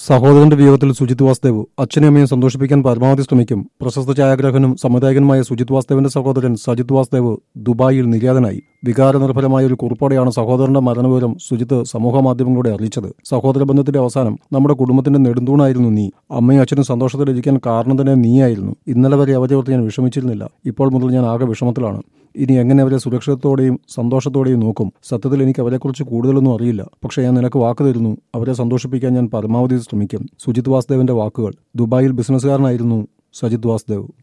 സഹോദരന്റെ വിയോഗത്തിൽ സുജിത് വാസ്ദേവ് അച്ഛനും അമ്മയും സന്തോഷിപ്പിക്കാൻ പരമാവധി ശ്രമിക്കും പ്രശസ്ത ഛായാഗ്രാഹകനും സംവിധായകനുമായ സുജിത് വാസ്ദേവിന്റെ സഹോദരൻ സജിത് വാസ്ദേവ് ദുബായിൽ നിര്യാതനായി വികാരനിർഭരമായ ഒരു കുറിപ്പോടെയാണ് സഹോദരന്റെ മരണവിവരം സുജിത്ത് സമൂഹ മാധ്യമങ്ങളോടെ അറിയിച്ചത് സഹോദര ബന്ധത്തിന്റെ അവസാനം നമ്മുടെ കുടുംബത്തിന്റെ നെടുന്തൂണായിരുന്നു നീ അമ്മയും അച്ഛനും സന്തോഷത്തിലിരിക്കാൻ കാരണം തന്നെ നീയായിരുന്നു ഇന്നലെ വരെ അവരെ ഓർത്ത് ഞാൻ വിഷമിച്ചിരുന്നില്ല ഇപ്പോൾ മുതൽ ഞാൻ ആകെ വിഷമത്തിലാണ് ഇനി എങ്ങനെ അവരെ സുരക്ഷിതത്തോടെയും സന്തോഷത്തോടെയും നോക്കും സത്യത്തിൽ എനിക്ക് അവരെക്കുറിച്ച് കൂടുതലൊന്നും അറിയില്ല പക്ഷേ ഞാൻ നിനക്ക് വാക്ക് തരുന്നു അവരെ സന്തോഷിപ്പിക്കാൻ ഞാൻ പരമാവധി ശ്രമിക്കും സുജിത് വാസ്ദേവിന്റെ വാക്കുകൾ ദുബായിൽ ബിസിനസ്സുകാരനായിരുന്നു സജിത് വാസ്ദേവ്